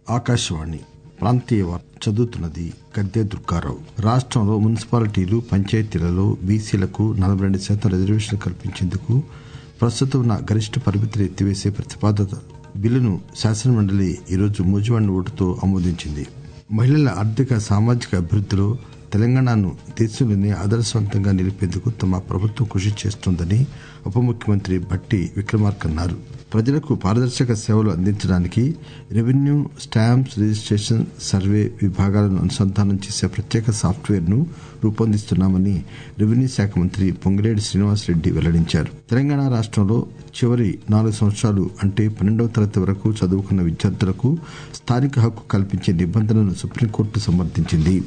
ఆకాశవాణి ప్రాంతీయ వార్త చదువుతున్నది గద్దె దుర్గారావు రాష్టంలో మున్సిపాలిటీలు పంచాయతీలలో బీసీలకు నలభై రెండు శాతం రిజర్వేషన్లు కల్పించేందుకు ప్రస్తుతం ఉన్న గరిష్ట పరిమితిని ఎత్తివేసే ప్రతిపాదిత బిల్లును శాసనమండలి ఈరోజు మూజువాణి ఓటుతో ఆమోదించింది మహిళల ఆర్థిక సామాజిక అభివృద్దిలో తెలంగాణను దేశంలోనే ఆదర్శవంతంగా నిలిపేందుకు తమ ప్రభుత్వం కృషి చేస్తోందని ఉప ముఖ్యమంత్రి భట్టి విక్రమార్క అన్నారు ప్రజలకు పారదర్శక సేవలు అందించడానికి రెవెన్యూ స్టాంప్స్ రిజిస్టేషన్ సర్వే విభాగాలను అనుసంధానం చేసే ప్రత్యేక సాఫ్ట్వేర్ ను రూపొందిస్తున్నామని రెవెన్యూ శాఖ మంత్రి పొంగిలేటి శ్రీనివాసరెడ్డి వెల్లడించారు తెలంగాణ రాష్టంలో చివరి నాలుగు సంవత్సరాలు అంటే పన్నెండవ తరగతి వరకు చదువుకున్న విద్యార్థులకు స్థానిక హక్కు కల్పించే నిబంధనలను సుప్రీంకోర్టు సమర్థించింది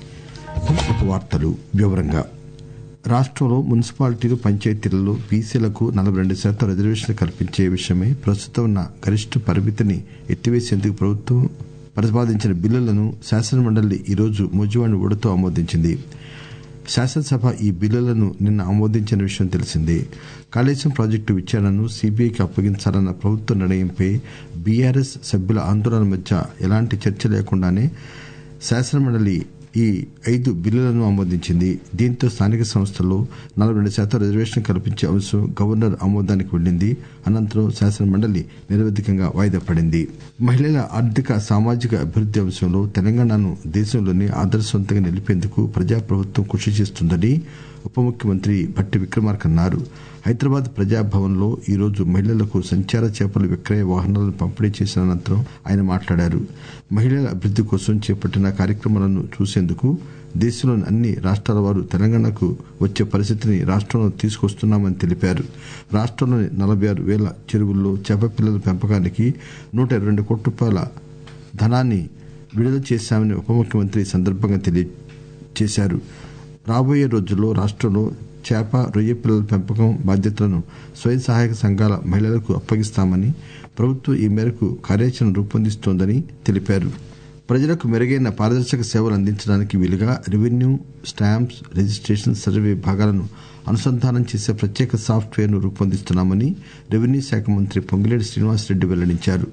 వార్తలు వివరంగా రాష్టంలో మున్సిపాలిటీలు పంచాయతీలలో బీసీలకు నలభై రెండు శాతం రిజర్వేషన్లు కల్పించే విషయమై ప్రస్తుతం ఉన్న గరిష్ట పరిమితిని ఎత్తివేసేందుకు ప్రభుత్వం ప్రతిపాదించిన బిల్లులను శాసనమండలి ఈరోజు మూజువాణి ఓటుతో ఆమోదించింది శాసనసభ ఈ బిల్లులను నిన్న ఆమోదించిన విషయం తెలిసిందే కాళేశ్వరం ప్రాజెక్టు విచారణను సీబీఐకి అప్పగించాలన్న ప్రభుత్వ నిర్ణయంపై బీఆర్ఎస్ సభ్యుల ఆందోళన మధ్య ఎలాంటి చర్చ లేకుండానే శాసనమండలి ఈ ఐదు బిల్లులను ఆమోదించింది దీంతో స్థానిక సంస్థల్లో నలభై రెండు శాతం రిజర్వేషన్ కల్పించే అంశం గవర్నర్ ఆమోదానికి వెళ్లింది అనంతరం శాసనమండలి నిరవధికంగా వాయిదా పడింది మహిళల ఆర్థిక సామాజిక అభివృద్ది అంశంలో తెలంగాణను దేశంలోనే ఆదర్శవంతంగా నిలిపేందుకు ప్రజాప్రభుత్వం కృషి చేస్తుందని ఉప ముఖ్యమంత్రి భట్టి విక్రమార్క అన్నారు హైదరాబాద్ ప్రజాభవన్ లో ఈరోజు మహిళలకు సంచార చేపల విక్రయ వాహనాలను పంపిణీ చేసిన అనంతరం ఆయన మాట్లాడారు మహిళల అభివృద్ది కోసం చేపట్టిన కార్యక్రమాలను చూసేందుకు దేశంలోని అన్ని రాష్టాల వారు తెలంగాణకు వచ్చే పరిస్థితిని రాష్టంలో తీసుకొస్తున్నామని తెలిపారు రాష్టంలోని నలభై ఆరు వేల చెరువుల్లో చేప పిల్లల పెంపకానికి నూట ఇరవై రెండు కోట్ల రూపాయల ధనాన్ని విడుదల చేశామని ఉప ముఖ్యమంత్రి ఈ సందర్భంగా తెలియజేశారు రాబోయే రోజుల్లో రాష్టంలో చేప రొయ్య పిల్లల పెంపకం బాధ్యతలను స్వయం సహాయక సంఘాల మహిళలకు అప్పగిస్తామని ప్రభుత్వం ఈ మేరకు కార్యాచరణ రూపొందిస్తోందని తెలిపారు ప్రజలకు మెరుగైన పారదర్శక సేవలు అందించడానికి వీలుగా రెవెన్యూ స్టాంప్స్ రిజిస్టేషన్ సర్వే విభాగాలను అనుసంధానం చేసే ప్రత్యేక సాఫ్ట్వేర్ ను రూపొందిస్తున్నామని రెవెన్యూ శాఖ మంత్రి పొంగిలేటి శ్రీనివాసరెడ్డి వెల్లడించారు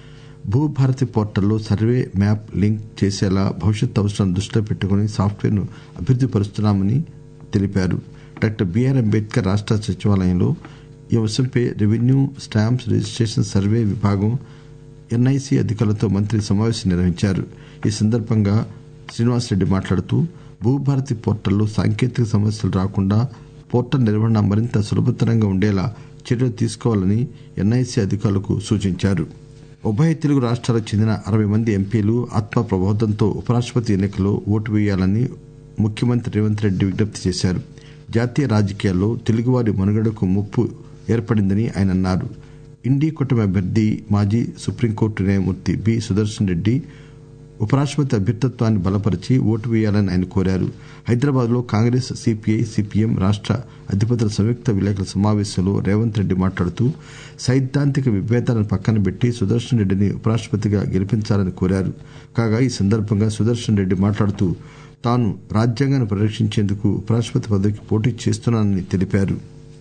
భూభారతి పోర్టల్లో సర్వే మ్యాప్ లింక్ చేసేలా భవిష్యత్ అవసరాలను దృష్టిలో పెట్టుకుని సాఫ్ట్వేర్ ను అభివృద్ది పరుస్తున్నామని తెలిపారు డాక్టర్ బిఆర్ అంబేద్కర్ రాష్ట సచివాలయంలో ఈ అంశంపై రెవెన్యూ స్టాంప్స్ రిజిస్టేషన్ సర్వే విభాగం ఎన్ఐసి అధికారులతో మంత్రి సమావేశం నిర్వహించారు ఈ సందర్భంగా శ్రీనివాసరెడ్డి మాట్లాడుతూ భూభారతి పోర్టల్లో సాంకేతిక సమస్యలు రాకుండా పోర్టల్ నిర్వహణ మరింత సులభతరంగా ఉండేలా చర్యలు తీసుకోవాలని ఎన్ఐసి అధికారులకు సూచించారు ఉభయ తెలుగు రాష్ట్రాలకు చెందిన అరవై మంది ఎంపీలు ఆత్మ ప్రబోధంతో ఉపరాష్టపతి ఎన్నికల్లో ఓటు వేయాలని ముఖ్యమంత్రి రేవంత్ రెడ్డి విజ్ఞప్తి చేశారు జాతీయ రాజకీయాల్లో తెలుగువారి మనుగడకు ముప్పు ఏర్పడిందని ఆయన అన్నారు ఇండీ కూటమి అభ్యర్థి మాజీ సుప్రీంకోర్టు న్యాయమూర్తి బి సుదర్శన్ రెడ్డి ఉపరాష్టపతి అభ్యర్థత్వాన్ని బలపరిచి ఓటు వేయాలని ఆయన కోరారు హైదరాబాద్ లో కాంగ్రెస్ సిపిఐ సిపిఎం రాష్ట అధిపతుల సంయుక్త విలేకరుల సమావేశంలో రేవంత్ రెడ్డి మాట్లాడుతూ సైద్ధాంతిక విభేదాలను పక్కన పెట్టి సుదర్శన్ రెడ్డిని ఉపరాష్టపతిగా గెలిపించాలని కోరారు కాగా ఈ సందర్భంగా సుదర్శన్ రెడ్డి మాట్లాడుతూ తాను రాజ్యాంగాన్ని పరిరక్షించేందుకు ఉపరాష్టపతి పదవికి పోటీ చేస్తున్నానని తెలిపారు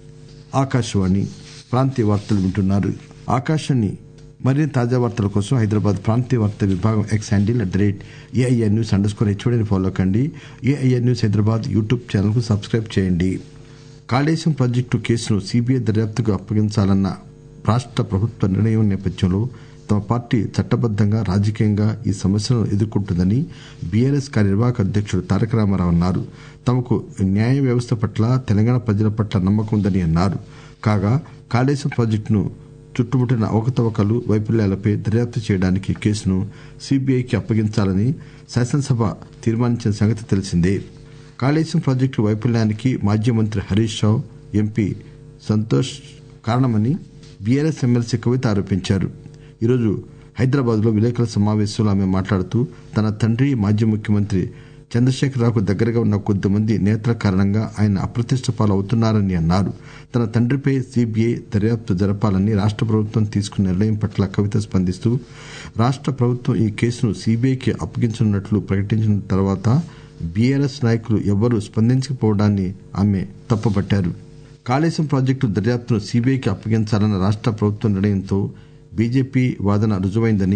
ఆకాశవాణి ప్రాంతీయ వార్తలు వింటున్నారు ఆకాశాన్ని మరిన్ని తాజా వార్తల కోసం హైదరాబాద్ ప్రాంతీయ వార్తా విభాగం X handle at the rate AIR news underscore స్కోర్ హెచ్ఓడిని ఫాలో కండి AIR news Hyderabad YouTube channel కు సబ్స్క్రైబ్ చేయండి కాళేశం ప్రాజెక్టు కేసును సిబిఐ దర్యాప్తుకు అప్పగించాలన్న రాష్ట ప్రభుత్వ నిర్ణయం నేపథ్యంలో తమ పార్టీ చట్టబద్దంగా రాజకీయంగా ఈ సమస్యలను ఎదుర్కొంటుందని బీఆర్ఎస్ కార్యనిర్వాహక అధ్యక్షుడు తారక రామారావు అన్నారు తమకు న్యాయ వ్యవస్థ పట్ల తెలంగాణ ప్రజల పట్ల నమ్మకం ఉందని అన్నారు కాగా కాళేశం ప్రాజెక్టును చుట్టుముట్టిన అవకతవకలు వైఫల్యాలపై దర్యాప్తు చేయడానికి కేసును సిబిఐకి అప్పగించాలని శాసనసభ తీర్మానించిన సంగతి తెలిసిందే కాళేశం ప్రాజెక్టు వైఫల్యానికి మాజీ మంత్రి హరీష్ రావు ఎంపీ సంతోష్ కారణమని బీఆర్ఎస్ ఎమ్మెల్సీ కవిత ఆరోపించారు ఈరోజు హైదరాబాద్ లో విలేకరుల సమావేశంలో ఆమె మాట్లాడుతూ తన తండ్రి మాజీ ముఖ్యమంత్రి చంద్రశేఖరరావుకు దగ్గరగా ఉన్న కొద్దిమంది నేతల కారణంగా ఆయన అప్రతిష్ట పాలు అవుతున్నారని అన్నారు తన తండ్రిపై సిబిఐ దర్యాప్తు జరపాలని రాష్ట ప్రభుత్వం తీసుకున్న నిర్ణయం పట్ల కవిత స్పందిస్తూ రాష్ట ప్రభుత్వం ఈ కేసును సిబిఐకి అప్పగించనున్నట్లు ప్రకటించిన తర్వాత బీఆర్ఎస్ నాయకులు ఎవ్వరూ స్పందించకపోవడాన్ని ఆమె తప్పుపట్టారు కాళేశం ప్రాజెక్టు దర్యాప్తును సిబిఐకి అప్పగించాలన్న రాష్ట ప్రభుత్వ నిర్ణయంతో బీజేపీ వాదన రుజువైందని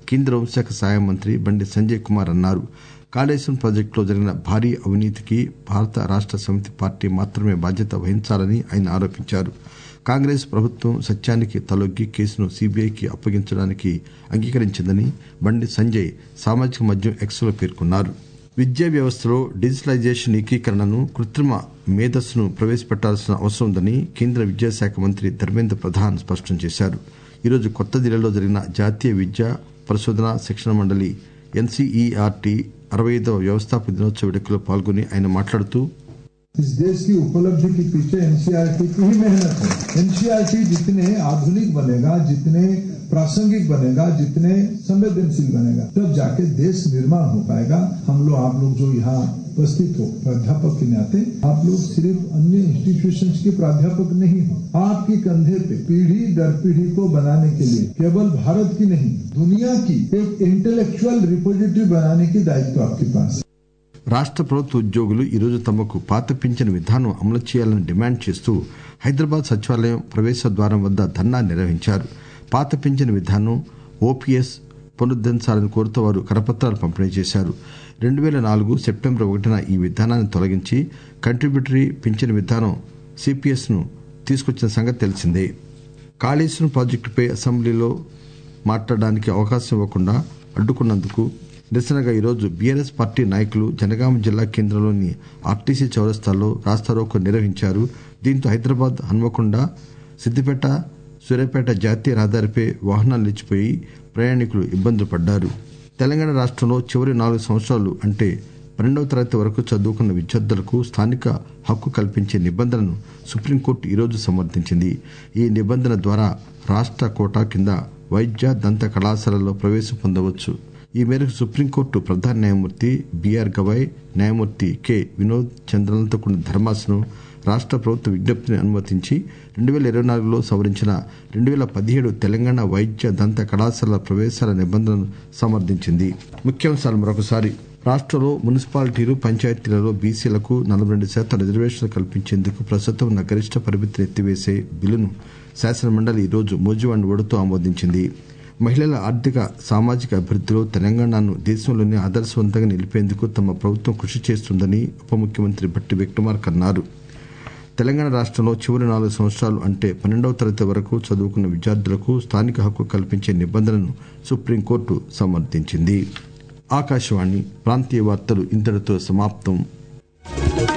కేంద్ర హోంశాఖ సహాయ మంత్రి బండి సంజయ్ కుమార్ అన్నారు కాళేశ్వరం ప్రాజెక్టులో జరిగిన భారీ అవినీతికి భారత రాష్ట సమితి పార్టీ మాత్రమే బాధ్యత వహించాలని ఆయన ఆరోపించారు కాంగ్రెస్ ప్రభుత్వం సత్యానికి తలొగ్గి కేసును సీబీఐకి అప్పగించడానికి అంగీకరించిందని బండి సంజయ్ సామాజిక మాధ్యమం ఎక్స్ లో పేర్కొన్నారు విద్యా వ్యవస్థలో డిజిటలైజేషన్ ఏకీకరణను కృత్రిమ మేధస్సును ప్రవేశపెట్టాల్సిన అవసరం ఉందని కేంద్ర విద్యాశాఖ మంత్రి ధర్మేంద్ర ప్రధాన్ స్పష్టం చేశారు ఈరోజు కొత్త ఢిల్లీలో జరిగిన జాతీయ విద్యా పరిశోధన శిక్షణ మండలి ఎన్సీఈఆర్టీ అరవై ఐదవ వ్యవస్థాపక దినోత్సవ వేడుకలో పాల్గొని ఆయన మాట్లాడుతూ इस देश की उपलब्धि के पीछे एनसीआरटी की ही मेहनत है एनसीआरटी जितने आधुनिक बनेगा जितने प्रासंगिक बनेगा जितने संवेदनशील बनेगा तब जाके देश निर्माण हो पाएगा हम लोग आप लोग जो यहाँ उपस्थित हो प्राध्यापक के नाते आप लोग सिर्फ अन्य इंस्टीट्यूशंस के प्राध्यापक नहीं हो आपके कंधे पे पीढ़ी दर पीढ़ी को बनाने के लिए केवल भारत की नहीं दुनिया की एक इंटेलेक्चुअल रिपोजिटरी बनाने की दायित्व आपके पास है రాష్ట ప్రభుత్వ ఉద్యోగులు ఈరోజు తమకు పాత పింఛన్ విధానం అమలు చేయాలని డిమాండ్ చేస్తూ హైదరాబాద్ సచివాలయం ప్రవేశ ద్వారం వద్ద ధర్నా నిర్వహించారు పాత పింఛన్ విధానం ఓపీఎస్ పునరుద్దరించాలని కోరుతూ వారు కరపత్రాలు పంపిణీ చేశారు రెండు పేల నాలుగు సెప్టెంబర్ ఒకటిన ఈ విధానాన్ని తొలగించి కంట్రిబ్యూటరీ పింఛన్ విధానం సిపిఎస్ ను తీసుకొచ్చిన సంగతి తెలిసిందే కాళేశ్వరం ప్రాజెక్టుపై అసెంబ్లీలో మాట్లాడడానికి అవకాశం ఇవ్వకుండా అడ్డుకున్నందుకు నిరసనగా ఈరోజు బీఆర్ఎస్ పార్టీ నాయకులు జనగామ జిల్లా కేంద్రంలోని ఆర్టీసీ చౌరస్తాలో రాస్తారోకో నిర్వహించారు దీంతో హైదరాబాద్ హన్మకొండ సిద్దిపేట సూర్యాపేట జాతీయ రహదారిపై వాహనాలు నిలిచిపోయి ప్రయాణికులు ఇబ్బందులు పడ్డారు తెలంగాణ రాష్టంలో చివరి నాలుగు సంవత్సరాలు అంటే పన్నెండవ తరగతి వరకు చదువుకున్న విద్యార్థులకు స్థానిక హక్కు కల్పించే నిబంధనను సుప్రీంకోర్టు ఈరోజు సమర్థించింది ఈ నిబంధన ద్వారా రాష్ట కోటా కింద వైద్య దంత కళాశాలలో ప్రవేశం పొందవచ్చు ఈ మేరకు సుప్రీంకోర్టు ప్రధాన న్యాయమూర్తి బీఆర్ గవాయ్ న్యాయమూర్తి కె వినోద్ చంద్రన్లతో కూడిన ధర్మాసనం రాష్ట ప్రభుత్వ విజ్ఞప్తిని అనుమతించి రెండు పేల ఇరవై నాలుగులో సవరించిన రెండు పేల పదిహేడు తెలంగాణ వైద్య దంత కళాశాల ప్రవేశాల నిబంధనను సమర్థించింది ముఖ్యాంశాలు మరొకసారి రాష్టంలో మున్సిపాలిటీలు పంచాయతీలలో బీసీలకు నలభై రెండు శాతం రిజర్వేషన్లు కల్పించేందుకు ప్రస్తుతం ఉన్న గరిష్ట పరిమితిని ఎత్తివేసే బిల్లును శాసనమండలి ఈరోజు మోజువాణి ఓటుతో ఆమోదించింది మహిళల ఆర్థిక సామాజిక అభివృద్దిలో తెలంగాణను దేశంలోనే ఆదర్శవంతంగా నిలిపేందుకు తమ ప్రభుత్వం కృషి చేస్తుందని ఉప ముఖ్యమంత్రి భట్టి విక్రమార్క అన్నారు తెలంగాణ రాష్టంలో చివరి నాలుగు సంవత్సరాలు అంటే పన్నెండవ తరగతి వరకు చదువుకున్న విద్యార్థులకు స్థానిక హక్కు కల్పించే నిబంధనను సుప్రీంకోర్టు సమర్థించింది ఆకాశవాణి ప్రాంతీయ వార్తలు ఇంతటితో సమాప్తం